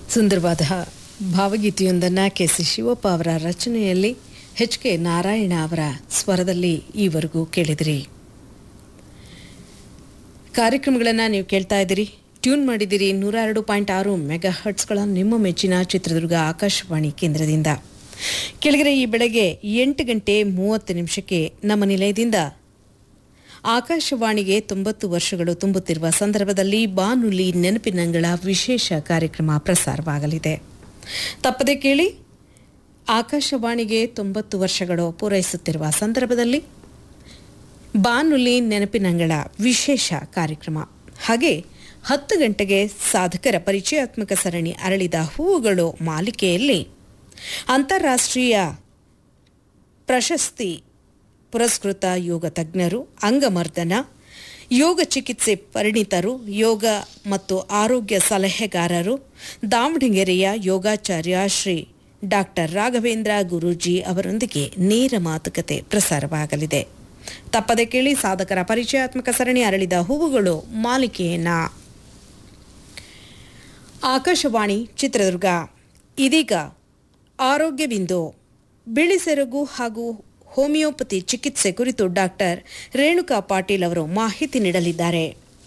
ಸುಂದರವಾದ ಭಾವಗೀತೆಯೊಂದನ್ನು K C Shivappa ಅವರ ರಚನೆಯಲ್ಲಿ ಎಚ್ ಕೆ ನಾರಾಯಣ ಅವರ ಸ್ವರದಲ್ಲಿ ಈವರೆಗೂ ಕೇಳಿದಿರಿ ಕಾರ್ಯಕ್ರಮಗಳನ್ನು ನೀವು ಕೇಳ್ತಾ ಇದ್ದೀರಿ ಟ್ಯೂನ್ ಮಾಡಿದ್ದೀರಿ ನೂರ ಎರಡು ಪಾಯಿಂಟ್ ಆರು ಮೆಗಾ ಹರ್ಟ್ಸ್ಗಳ ನಿಮ್ಮ ಮೆಚ್ಚಿನ ಚಿತ್ರದುರ್ಗ ಆಕಾಶವಾಣಿ ಕೇಂದ್ರದಿಂದ ಕೆಳಗರೆ ಈ ಬೆಳಗ್ಗೆ ಎಂಟು ಗಂಟೆ ಮೂವತ್ತು ನಿಮಿಷಕ್ಕೆ ನಮ್ಮ ನಿಲಯದಿಂದ ಆಕಾಶವಾಣಿಗೆ ತೊಂಬತ್ತು ವರ್ಷಗಳು ತುಂಬುತ್ತಿರುವ ಸಂದರ್ಭದಲ್ಲಿ ಬಾನುಲಿ ನೆನಪಿನಂಗಳ ವಿಶೇಷ ಕಾರ್ಯಕ್ರಮ ಪ್ರಸಾರವಾಗಲಿದೆ ತಪ್ಪದೆ ಕೇಳಿ ಆಕಾಶವಾಣಿಗೆ ತೊಂಬತ್ತು ವರ್ಷಗಳು ಪೂರೈಸುತ್ತಿರುವ ಸಂದರ್ಭದಲ್ಲಿ ಬಾನುಲಿ ನೆನಪಿನಂಗಳ ವಿಶೇಷ ಕಾರ್ಯಕ್ರಮ ಹಾಗೆ ಹತ್ತು ಗಂಟೆಗೆ ಸಾಧಕರ ಪರಿಚಯಾತ್ಮಕ ಸರಣಿ ಅರಳಿದ ಹೂವುಗಳು ಮಾಲಿಕೆಯಲ್ಲಿ ಅಂತಾರಾಷ್ಟ್ರೀಯ ಪ್ರಶಸ್ತಿ ಪುರಸ್ಕೃತ ಯೋಗ ತಜ್ಞರು ಅಂಗಮರ್ದನ ಯೋಗ ಚಿಕಿತ್ಸೆ ಪರಿಣಿತರು ಯೋಗ ಮತ್ತು ಆರೋಗ್ಯ ಸಲಹೆಗಾರರು ದಾವಣಗೆರೆಯ ಯೋಗಾಚಾರ್ಯ ಶ್ರೀ ಡಾಕ್ಟರ್ ರಾಘವೇಂದ್ರ ಗುರೂಜಿ ಅವರೊಂದಿಗೆ ನೇರ ಮಾತುಕತೆ ಪ್ರಸಾರವಾಗಲಿದೆ ತಪ್ಪದೆ ಕೇಳಿ ಸಾಧಕರ ಪರಿಚಯಾತ್ಮಕ ಸರಣಿ ಅರಳಿದ ಹೂವುಗಳು ಮಾಲಿಕೆಯನ್ನ ಆಕಾಶವಾಣಿ ಚಿತ್ರದುರ್ಗ ಇದೀಗ ಆರೋಗ್ಯ ಬಿಂದು ಬಿಳಿಸೆರಗು ಹಾಗೂ ಹೋಮಿಯೋಪತಿ ಚಿಕಿತ್ಸೆ ಕುರಿತು ಡಾಕ್ಟರ್ ರೇಣುಕಾ ಪಾಟೀಲ್ ಅವರು ಮಾಹಿತಿ ನೀಡಲಿದ್ದಾರೆ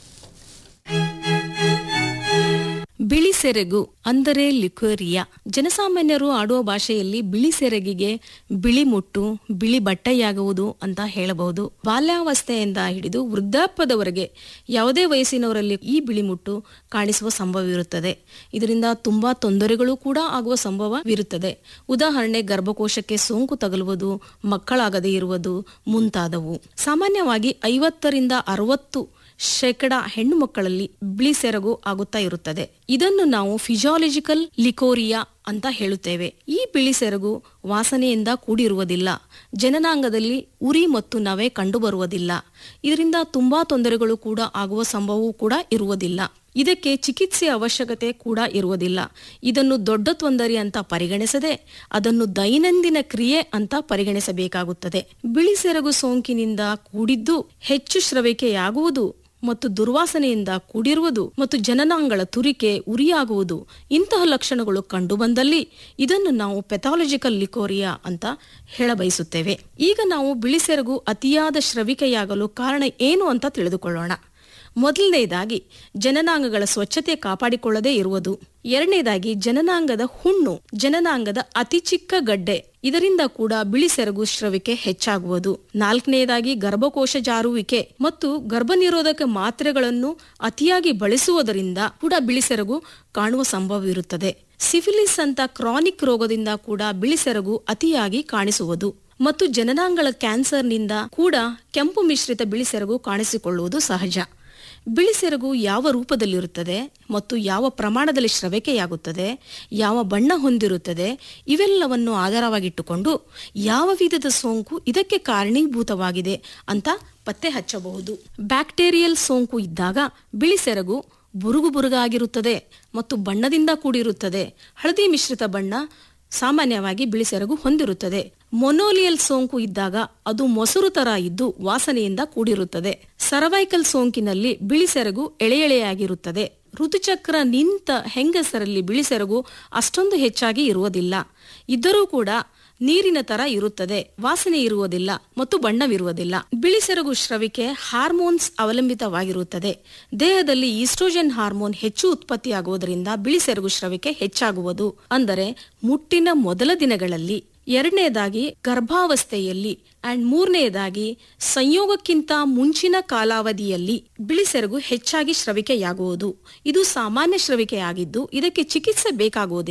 ಬಿಳಿ ಸೆರಗು ಅಂದರೆ ಲಿಕ್ವೇರಿಯಾ ಜನಸಾಮಾನ್ಯರು ಆಡುವ ಭಾಷೆಯಲ್ಲಿ ಬಿಳಿ ಸೆರಗಿಗೆ ಬಿಳಿ ಮುಟ್ಟು ಬಿಳಿ ಬಟ್ಟೆಯಾಗುವುದು ಅಂತ ಹೇಳಬಹುದು ಬಾಲ್ಯಾವಸ್ಥೆಯಿಂದ ಹಿಡಿದು ವೃದ್ಧಾಪ್ಯದವರೆಗೆ ಯಾವುದೇ ವಯಸ್ಸಿನವರಲ್ಲಿ ಈ ಬಿಳಿ ಮುಟ್ಟು ಕಾಣಿಸುವ ಸಂಭವವಿರುತ್ತದೆ ಇದರಿಂದ ತುಂಬಾ ತೊಂದರೆಗಳು ಕೂಡ ಆಗುವ ಸಂಭವವಿರುತ್ತದೆ ಉದಾಹರಣೆ ಗರ್ಭಕೋಶಕ್ಕೆ ಸೋಂಕು ತಗುಲುವುದು ಮಕ್ಕಳಾಗದೇ ಇರುವುದು ಮುಂತಾದವು ಸಾಮಾನ್ಯವಾಗಿ ಐವತ್ತರಿಂದ ಅರವತ್ತು ಶೇಕಡ ಹೆಣ್ಣು ಮಕ್ಕಳಲ್ಲಿ ಬಿಳಿ ಸೆರಗು ಆಗುತ್ತಾ ಇರುತ್ತದೆ ಇದನ್ನು ನಾವು ಫಿಸಿಯಾಲಜಿಕಲ್ ಲಿಕೋರಿಯಾ ಅಂತ ಹೇಳುತ್ತೇವೆ ಈ ಬಿಳಿ ಸೆರಗು ವಾಸನೆಯಿಂದ ಕೂಡಿರುವುದಿಲ್ಲ ಜನನಾಂಗದಲ್ಲಿ ಉರಿ ಮತ್ತು ನವೆ ಕಂಡುಬರುವುದಿಲ್ಲ ಇದರಿಂದ ತುಂಬಾ ತೊಂದರೆಗಳು ಕೂಡ ಆಗುವ ಸಂಭವವೂ ಕೂಡ ಇರುವುದಿಲ್ಲ ಇದಕ್ಕೆ ಚಿಕಿತ್ಸೆ ಅವಶ್ಯಕತೆ ಕೂಡ ಇರುವುದಿಲ್ಲ ಇದನ್ನು ದೊಡ್ಡ ತೊಂದರೆ ಅಂತ ಪರಿಗಣಿಸದೆ ಅದನ್ನು ದೈನಂದಿನ ಕ್ರಿಯೆ ಅಂತ ಪರಿಗಣಿಸಬೇಕಾಗುತ್ತದೆ ಬಿಳಿ ಸೆರಗು ಸೋಂಕಿನಿಂದ ಕೂಡಿದ್ದು ಹೆಚ್ಚು ಸ್ರವಿಕೆಯಾಗುವುದು ಮತ್ತು ದುರ್ವಾಸನೆಯಿಂದ ಕೂಡಿರುವುದು ಮತ್ತು ಜನನಾಂಗಳ ತುರಿಕೆ ಉರಿಯಾಗುವುದು ಇಂತಹ ಲಕ್ಷಣಗಳು ಕಂಡುಬಂದಲ್ಲಿ ಇದನ್ನು ನಾವು ಪೆಥಾಲಜಿಕಲ್ ಲಿಕೋರಿಯಾ ಅಂತ ಹೇಳಬಯಸುತ್ತೇವೆ ಈಗ ನಾವು ಬಿಳಿಸೆರಗು ಅತಿಯಾದ ಸ್ರವಿಕೆಯಾಗಲು ಕಾರಣ ಏನು ಅಂತ ತಿಳಿದುಕೊಳ್ಳೋಣ ಮೊದಲನೇದಾಗಿ ಜನನಾಂಗಗಳ ಸ್ವಚ್ಛತೆ ಕಾಪಾಡಿಕೊಳ್ಳದೇ ಇರುವುದು ಎರಡನೇದಾಗಿ ಜನನಾಂಗದ ಹುಣ್ಣು ಜನನಾಂಗದ ಅತಿ ಚಿಕ್ಕ ಗಡ್ಡೆ ಇದರಿಂದ ಕೂಡ ಬಿಳಿ ಸೆರಗು ಸ್ರವಿಕೆ ಹೆಚ್ಚಾಗುವುದು ನಾಲ್ಕನೇದಾಗಿ ಗರ್ಭಕೋಶ ಜಾರುವಿಕೆ ಮತ್ತು ಗರ್ಭನಿರೋಧಕ ಮಾತ್ರೆಗಳನ್ನು ಅತಿಯಾಗಿ ಬಳಸುವುದರಿಂದ ಕೂಡ ಬಿಳಿ ಸೆರಗು ಕಾಣುವ ಸಂಭವವಿರುತ್ತದೆ ಸಿಫಿಲಿಸ್ ಅಂತ ಕ್ರಾನಿಕ್ ರೋಗದಿಂದ ಕೂಡ ಬಿಳಿ ಸೆರಗು ಅತಿಯಾಗಿ ಕಾಣಿಸುವುದು ಮತ್ತು ಜನನಾಂಗಳ ಕ್ಯಾನ್ಸರ್ನಿಂದ ಕೂಡ ಕೆಂಪು ಮಿಶ್ರಿತ ಬಿಳಿ ಸೆರಗು ಕಾಣಿಸಿಕೊಳ್ಳುವುದು ಸಹಜ ಬಿಳಿ ಸೆರಗು ಯಾವ ರೂಪದಲ್ಲಿರುತ್ತದೆ ಮತ್ತು ಯಾವ ಪ್ರಮಾಣದಲ್ಲಿ ಸ್ರವಿಕೆಯಾಗುತ್ತದೆ ಯಾವ ಬಣ್ಣ ಹೊಂದಿರುತ್ತದೆ ಇವೆಲ್ಲವನ್ನು ಆಧಾರವಾಗಿಟ್ಟುಕೊಂಡು ಯಾವ ವಿಧದ ಸೋಂಕು ಇದಕ್ಕೆ ಕಾರಣೀಭೂತವಾಗಿದೆ ಅಂತ ಪತ್ತೆ ಹಚ್ಚಬಹುದು ಬ್ಯಾಕ್ಟೀರಿಯಲ್ ಸೋಂಕು ಇದ್ದಾಗ ಬಿಳಿ ಸೆರಗು ಬುರುಗು ಬುರುಗಾಗಿರುತ್ತದೆ ಮತ್ತು ಬಣ್ಣದಿಂದ ಕೂಡಿರುತ್ತದೆ ಹಳದಿ ಮಿಶ್ರಿತ ಬಣ್ಣ ಸಾಮಾನ್ಯವಾಗಿ ಬಿಳಿಸೆರಗು ಹೊಂದಿರುತ್ತದೆ ಮೊನೋಲಿಯಲ್ ಸೋಂಕು ಇದ್ದಾಗ ಅದು ಮೊಸರು ತರ ಇದ್ದು ವಾಸನೆಯಿಂದ ಕೂಡಿರುತ್ತದೆ ಸರ್ವೈಕಲ್ ಸೋಂಕಿನಲ್ಲಿ ಬಿಳಿಸೆರಗು ಎಳೆ ಎಳೆಯಾಗಿರುತ್ತದೆ ಋತುಚಕ್ರ ನಿಂತ ಹೆಂಗಸರಲ್ಲಿ ಬಿಳಿಸೆರಗು ಅಷ್ಟೊಂದು ಹೆಚ್ಚಾಗಿ ಇರುವುದಿಲ್ಲ ಇದ್ದರೂ ಕೂಡ ನೀರಿನ ತರ ಇರುತ್ತದೆ ವಾಸನೆ ಇರುವುದಿಲ್ಲ ಮತ್ತು ಬಣ್ಣವಿರುವುದಿಲ್ಲ ಬಿಳಿಸೆರಗು ಸ್ರವಿಕೆ ಹಾರ್ಮೋನ್ಸ್ ಅವಲಂಬಿತವಾಗಿರುತ್ತದೆ ದೇಹದಲ್ಲಿ ಈಸ್ಟ್ರೋಜನ್ ಹಾರ್ಮೋನ್ ಹೆಚ್ಚು ಉತ್ಪತ್ತಿಯಾಗುವುದರಿಂದ ಬಿಳಿಸೆರಗು ಸ್ರವಿಕೆ ಹೆಚ್ಚಾಗುವುದು ಅಂದರೆ ಮುಟ್ಟಿನ ಮೊದಲ ದಿನಗಳಲ್ಲಿ ಎರಡನೇದಾಗಿ ಗರ್ಭಾವಸ್ಥೆಯಲ್ಲಿ ಅಂಡ್ ಮೂರನೆಯದಾಗಿ ಸಂಯೋಗಕ್ಕಿಂತ ಮುಂಚಿನ ಕಾಲಾವಧಿಯಲ್ಲಿ ಬಿಳಿಸೆರಗು ಹೆಚ್ಚಾಗಿ ಸ್ರವಿಕೆಯಾಗುವುದು ಇದು ಸಾಮಾನ್ಯ ಸ್ರವಿಕೆಯಾಗಿದ್ದು ಇದಕ್ಕೆ ಚಿಕಿತ್ಸೆ ಬೇಕಾಗುವುದಿಲ್ಲ